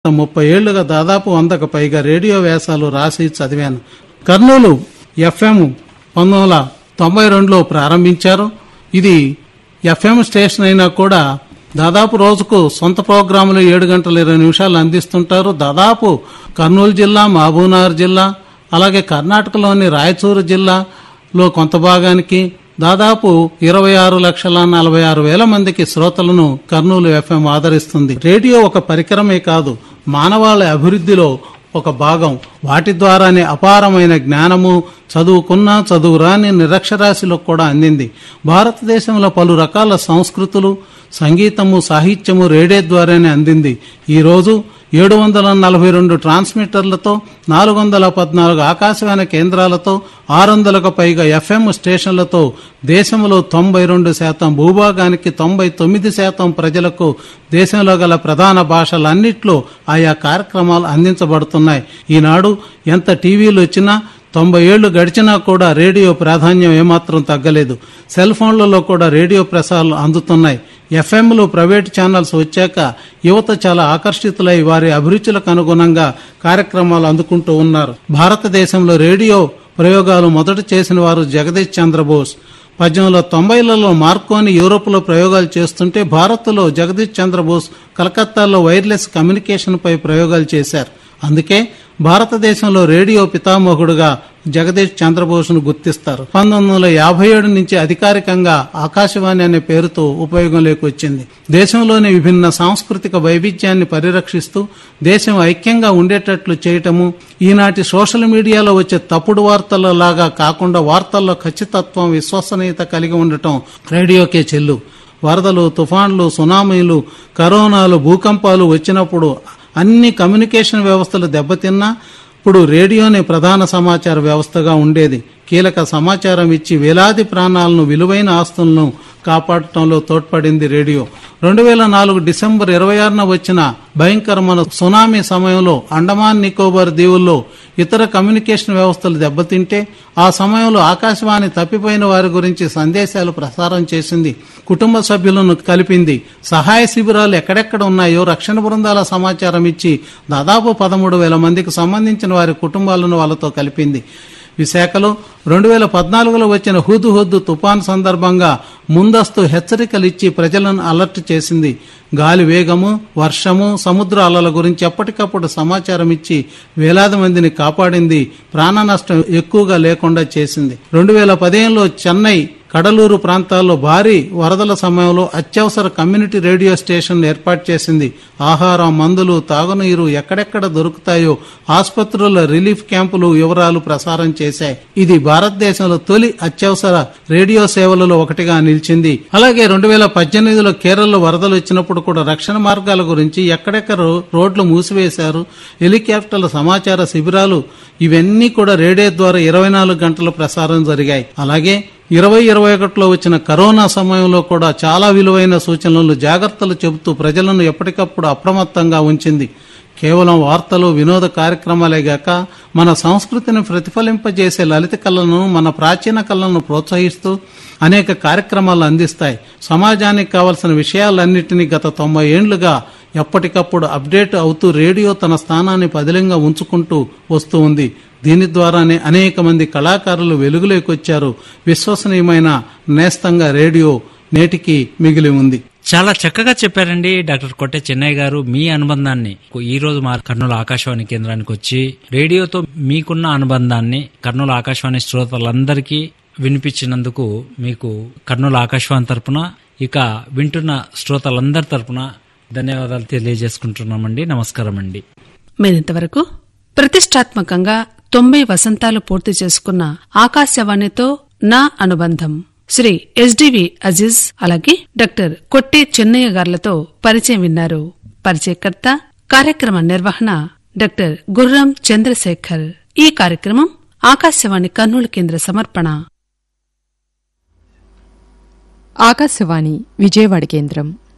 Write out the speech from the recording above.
ముప్పై ఏళ్లుగా దాదాపు వందకు పైగా రేడియో వ్యాసాలు రాసి చదివాను కర్నూలు ఎఫ్ఎం పంతొమ్మిది వందల తొంభై రెండులో ప్రారంభించారు ఇది ఎఫ్ఎం స్టేషన్ అయినా కూడా దాదాపు రోజుకు సొంత ప్రోగ్రాములు ఏడు గంటల ఇరవై నిమిషాలు అందిస్తుంటారు దాదాపు కర్నూలు జిల్లా మహబూబ్నగర్ జిల్లా అలాగే కర్ణాటకలోని రాయచూరు జిల్లాలో కొంత భాగానికి దాదాపు ఇరవై ఆరు లక్షల నలభై ఆరు వేల మందికి శ్రోతలను కర్నూలు ఎఫ్ఎం ఆదరిస్తుంది రేడియో ఒక పరికరమే కాదు మానవాళి అభివృద్ధిలో ఒక భాగం వాటి ద్వారానే అపారమైన జ్ఞానము చదువుకున్న చదువురాని నిరక్షరాశిలో కూడా అందింది భారతదేశంలో పలు రకాల సంస్కృతులు సంగీతము సాహిత్యము రేడియో ద్వారానే అందింది ఈరోజు ఏడు వందల నలభై రెండు ట్రాన్స్మిటర్లతో నాలుగు వందల పద్నాలుగు ఆకాశవాణి కేంద్రాలతో ఆరు వందలకు పైగా ఎఫ్ఎం స్టేషన్లతో దేశంలో తొంభై రెండు శాతం భూభాగానికి తొంభై తొమ్మిది శాతం ప్రజలకు దేశంలో గల ప్రధాన భాషలన్నిట్లో ఆయా కార్యక్రమాలు అందించబడుతున్నాయి ఈనాడు ఎంత టీవీలు వచ్చినా తొంభై ఏళ్లు గడిచినా కూడా రేడియో ప్రాధాన్యం ఏమాత్రం తగ్గలేదు సెల్ ఫోన్లలో కూడా రేడియో ప్రసారాలు అందుతున్నాయి ఎఫ్ఎంలు ప్రైవేట్ ఛానల్స్ వచ్చాక యువత చాలా ఆకర్షితులై వారి అభిరుచులకు అనుగుణంగా కార్యక్రమాలు అందుకుంటూ ఉన్నారు భారతదేశంలో రేడియో ప్రయోగాలు మొదట చేసిన వారు జగదీష్ చంద్రబోస్ పద్దెనిమిది వందల తొంభైలలో మార్కోని యూరోప్లో ప్రయోగాలు చేస్తుంటే భారత్లో జగదీష్ చంద్రబోస్ కలకత్తాలో వైర్లెస్ కమ్యూనికేషన్పై ప్రయోగాలు చేశారు అందుకే భారతదేశంలో రేడియో పితామహుడుగా జగదీష్ చంద్రబోస్ను గుర్తిస్తారు పంతొమ్మిది వందల యాభై ఏడు నుంచి అధికారికంగా ఆకాశవాణి అనే పేరుతో ఉపయోగంలోకి వచ్చింది దేశంలోని విభిన్న సాంస్కృతిక వైవిధ్యాన్ని పరిరక్షిస్తూ దేశం ఐక్యంగా ఉండేటట్లు చేయటము ఈనాటి సోషల్ మీడియాలో వచ్చే తప్పుడు వార్తల లాగా కాకుండా వార్తల్లో ఖచ్చితత్వం విశ్వసనీయత కలిగి ఉండటం రేడియోకే చెల్లు వరదలు తుఫాన్లు సునామీలు కరోనాలు భూకంపాలు వచ్చినప్పుడు అన్ని కమ్యూనికేషన్ వ్యవస్థలు దెబ్బతిన్నా ఇప్పుడు రేడియోనే ప్రధాన సమాచార వ్యవస్థగా ఉండేది కీలక సమాచారం ఇచ్చి వేలాది ప్రాణాలను విలువైన ఆస్తులను కాపాడటంలో తోడ్పడింది రేడియో రెండు వేల నాలుగు డిసెంబర్ ఇరవై ఆరున వచ్చిన భయంకరమైన సునామీ సమయంలో అండమాన్ నికోబార్ దీవుల్లో ఇతర కమ్యూనికేషన్ వ్యవస్థలు దెబ్బతింటే ఆ సమయంలో ఆకాశవాణి తప్పిపోయిన వారి గురించి సందేశాలు ప్రసారం చేసింది కుటుంబ సభ్యులను కలిపింది సహాయ శిబిరాలు ఎక్కడెక్కడ ఉన్నాయో రక్షణ బృందాల సమాచారం ఇచ్చి దాదాపు పదమూడు వేల మందికి సంబంధించిన వారి కుటుంబాలను వాళ్ళతో కలిపింది విశాఖలో రెండు వేల పద్నాలుగులో వచ్చిన హుద్ హుద్ తుపాన్ సందర్భంగా ముందస్తు హెచ్చరికలు ఇచ్చి ప్రజలను అలర్ట్ చేసింది గాలి వేగము వర్షము సముద్ర అలల గురించి ఎప్పటికప్పుడు సమాచారం ఇచ్చి వేలాది మందిని కాపాడింది ప్రాణ నష్టం ఎక్కువగా లేకుండా చేసింది రెండు వేల పదిహేనులో చెన్నై కడలూరు ప్రాంతాల్లో భారీ వరదల సమయంలో అత్యవసర కమ్యూనిటీ రేడియో స్టేషన్ ఏర్పాటు చేసింది ఆహారం మందులు తాగునీరు ఎక్కడెక్కడ దొరుకుతాయో ఆసుపత్రుల రిలీఫ్ క్యాంపులు వివరాలు ప్రసారం చేశాయి ఇది భారతదేశంలో తొలి అత్యవసర రేడియో సేవలలో ఒకటిగా నిలిచింది అలాగే రెండు వేల పద్దెనిమిదిలో కేరళలో వరదలు వచ్చినప్పుడు కూడా రక్షణ మార్గాల గురించి ఎక్కడెక్కడ రో- రోడ్లు మూసివేశారు హెలికాప్టర్ల సమాచార శిబిరాలు ఇవన్నీ కూడా రేడియో ద్వారా ఇరవై నాలుగు గంటల ప్రసారం జరిగాయి అలాగే ఇరవై ఇరవై ఒకటిలో వచ్చిన కరోనా సమయంలో కూడా చాలా విలువైన సూచనలు జాగ్రత్తలు చెబుతూ ప్రజలను ఎప్పటికప్పుడు అప్రమత్తంగా ఉంచింది కేవలం వార్తలు వినోద కార్యక్రమాలే గాక మన సంస్కృతిని ప్రతిఫలింపజేసే లలిత కళలను మన ప్రాచీన కళలను ప్రోత్సహిస్తూ అనేక కార్యక్రమాలు అందిస్తాయి సమాజానికి కావలసిన విషయాలన్నింటినీ గత తొంభై ఏండ్లుగా ఎప్పటికప్పుడు అప్డేట్ అవుతూ రేడియో తన స్థానాన్ని పదిలంగా ఉంచుకుంటూ వస్తూ ఉంది దీని ద్వారానే అనేక మంది కళాకారులు వెలుగులోకి వచ్చారు విశ్వసనీయమైన నేస్తంగా రేడియో నేటికి మిగిలి ఉంది చాలా చక్కగా చెప్పారండి డాక్టర్ కొట్టే చెన్నై గారు మీ అనుబంధాన్ని ఈ రోజు మా కర్నూలు ఆకాశవాణి కేంద్రానికి వచ్చి రేడియోతో మీకున్న అనుబంధాన్ని కర్నూలు ఆకాశవాణి శ్రోతలందరికీ వినిపించినందుకు మీకు కర్నూలు ఆకాశవాణి తరపున ఇక వింటున్న శ్రోతలందరి తరపున ధన్యవాదాలు తెలియజేసుకుంటున్నామండి నమస్కారం అండి మీరింతవరకు ప్రతిష్టాత్మకంగా తొంభై వసంతాలు పూర్తి చేసుకున్న ఆకాశవాణితో నా అనుబంధం శ్రీ ఎస్డివి అజీజ్ అలాగే డాక్టర్ కొట్టే చెన్నయ్య గార్లతో పరిచయం విన్నారు పరిచయకర్త కార్యక్రమ నిర్వహణ డాక్టర్ గుర్రం చంద్రశేఖర్ ఈ కార్యక్రమం ఆకాశవాణి కర్నూలు కేంద్ర సమర్పణ ఆకాశవాణి విజయవాడ కేంద్రం